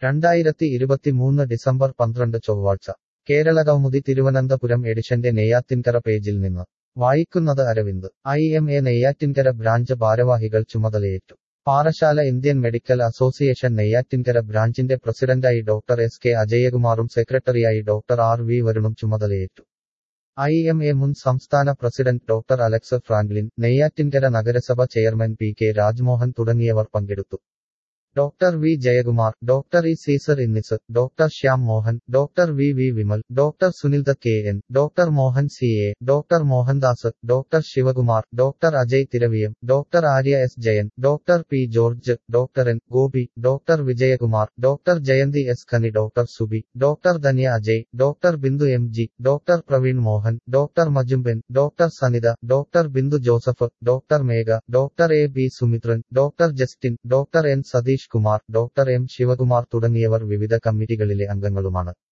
രണ്ടായിരത്തി ഇരുപത്തിമൂന്ന് ഡിസംബർ പന്ത്രണ്ട് ചൊവ്വാഴ്ച കേരളകൗമുദി തിരുവനന്തപുരം എഡിഷന്റെ നെയ്യാറ്റിൻകര പേജിൽ നിന്ന് വായിക്കുന്നത് Aravind I M A Neyyattinkara branch ഭാരവാഹികൾ ചുമതലയേറ്റു Parassala Indian medical association Neyyattinkara ബ്രാഞ്ചിന്റെ പ്രസിഡന്റായി ഡോക്ടർ എസ് കെ അജയകുമാറും സെക്രട്ടറിയായി ഡോക്ടർ ആർ വി വരുണും ചുമതലയേറ്റു ഐ എം എ മുൻ സംസ്ഥാന president doctor Alex Franklin Neyyattinkara നഗരസഭ ചെയർമാൻ പി കെ രാജ്മോഹൻ തുടങ്ങിയവർ പങ്കെടുത്തു doctor V Jayakumar doctor E Caesar Innis doctor Shyam Mohan doctor V V Vimal doctor Sunilda K N doctor Mohan C A doctor Mohandas doctor Sivakumar doctor Ajay Thiraviyam doctor Arya S Jayan doctor P George doctor N Gopi doctor Vijayakumar doctor Jayanthi S Khani doctor Subi doctor Dhanya Ajay doctor Bindu M G doctor Praveen Mohan doctor Majumban doctor Sanitha doctor Bindu Joseph doctor Megha doctor A B Sumithran doctor Justin doctor N Satheesh Kumar doctor M Sivakumar തുടങ്ങിയവർ വിവിധ കമ്മിറ്റികളിലെ അംഗങ്ങളുമാണ്